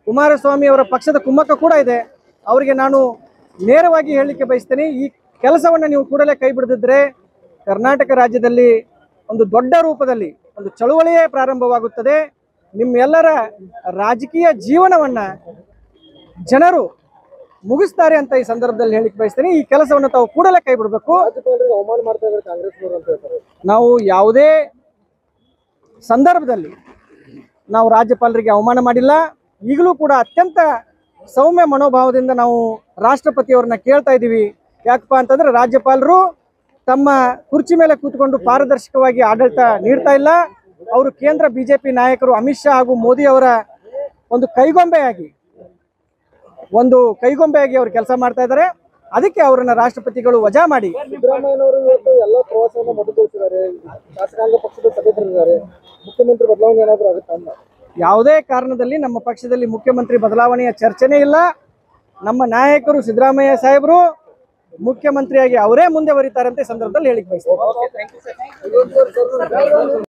ಕುಮಾರಸ್ವಾಮಿ ಅವರ ಪಕ್ಷದ ಕುಮ್ಮಕ್ಕ ಕೂಡ ಇದೆ ಅವರಿಗೆ ನಾನು ನೇರವಾಗಿ ಹೇಳಲಿಕ್ಕೆ ಬಯಸ್ತೇನೆ ಈ ಕೆಲಸವನ್ನು ನೀವು ಕೂಡಲೇ ಕೈ ಬಿಡದಿದ್ರೆ ಕರ್ನಾಟಕ ರಾಜ್ಯದಲ್ಲಿ ಒಂದು ದೊಡ್ಡ ರೂಪದಲ್ಲಿ ಒಂದು ಚಳುವಳಿಯೇ ಪ್ರಾರಂಭವಾಗುತ್ತದೆ ನಿಮ್ಮೆಲ್ಲರ ರಾಜಕೀಯ ಜೀವನವನ್ನ ಜನರು ಮುಗಿಸ್ತಾರೆ ಅಂತ ಈ ಸಂದರ್ಭದಲ್ಲಿ ಹೇಳಿಕ್ ಬಯಸ್ತೇನೆ ಈ ಕೆಲಸವನ್ನು ತಾವು ಕೂಡಲೇ ಕೈ ಬಿಡಬೇಕು ರಾಜ್ಯಪಾಲರಿಗೆ ಅವಮಾನ ಮಾಡ್ತಾ ಇದ್ದಾರೆ ಕಾಂಗ್ರೆಸ್ನವರು ಅಂತ ಹೇಳ್ತಾರೆ ನಾವು ಯಾವುದೇ ಸಂದರ್ಭದಲ್ಲಿ ನಾವು ರಾಜ್ಯಪಾಲರಿಗೆ ಅವಮಾನ ಮಾಡಿಲ್ಲ ಈಗಲೂ ಕೂಡ ಅತ್ಯಂತ ಸೌಮ್ಯ ಮನೋಭಾವದಿಂದ ನಾವು ರಾಷ್ಟ್ರಪತಿಯವ್ರನ್ನ ಕೇಳ್ತಾ ಇದ್ದೀವಿ ಯಾಕಪ್ಪ ಅಂತಂದ್ರೆ ರಾಜ್ಯಪಾಲರು ತಮ್ಮ ಕುರ್ಚಿ ಮೇಲೆ ಕೂತ್ಕೊಂಡು ಪಾರದರ್ಶಕವಾಗಿ ಆಡಳಿತ ನೀಡ್ತಾ ಇಲ್ಲ ಅವರು ಕೇಂದ್ರ ಬಿಜೆಪಿ ನಾಯಕರು ಅಮಿತ್ ಶಾ ಹಾಗೂ ಮೋದಿ ಅವರ ಒಂದು ಕೈಗೊಂಬೆಯಾಗಿ ಒಂದು ಕೈಗೊಂಬೆಯಾಗಿ ಅವರು ಕೆಲಸ ಮಾಡ್ತಾ ಇದ್ದಾರೆ ಅದಕ್ಕೆ ಅವರನ್ನ ರಾಷ್ಟ್ರಪತಿಗಳು ವಜಾ ಮಾಡಿ ಸಿದ್ದರಾಮಯ್ಯನವರು ಇವತ್ತು ಎಲ್ಲ ಪ್ರವಾಸವನ್ನ ಮೊಟಕುಗೊಳಿಸಿದ್ದಾರೆ ಶಾಸಕಾಂಗ ಪಕ್ಷದ ಸಭೆ ಕರೆದಿದ್ದಾರೆ ಮುಖ್ಯಮಂತ್ರಿ ಬದಲಾವಣೆ ಏನಾದರೂ ಆಗುತ್ತಾ ಅಂತ ಯಾವುದೇ ಕಾರಣದಲ್ಲಿ ನಮ್ಮ ಪಕ್ಷದಲ್ಲಿ ಮುಖ್ಯಮಂತ್ರಿ ಬದಲಾವಣೆಯ ಚರ್ಚೆನೇ ಇಲ್ಲ ನಮ್ಮ ನಾಯಕರು ಸಿದ್ದರಾಮಯ್ಯ ಸಾಹೇಬರು ಮುಖ್ಯಮಂತ್ರಿಯಾಗಿ ಅವರೇ ಮುಂದೆ ಬರೀತಾರೆ ಅಂತ ಈ ಸಂದರ್ಭದಲ್ಲಿ ಹೇಳಿಕ್ ಬಯಸ್ತೇನೆ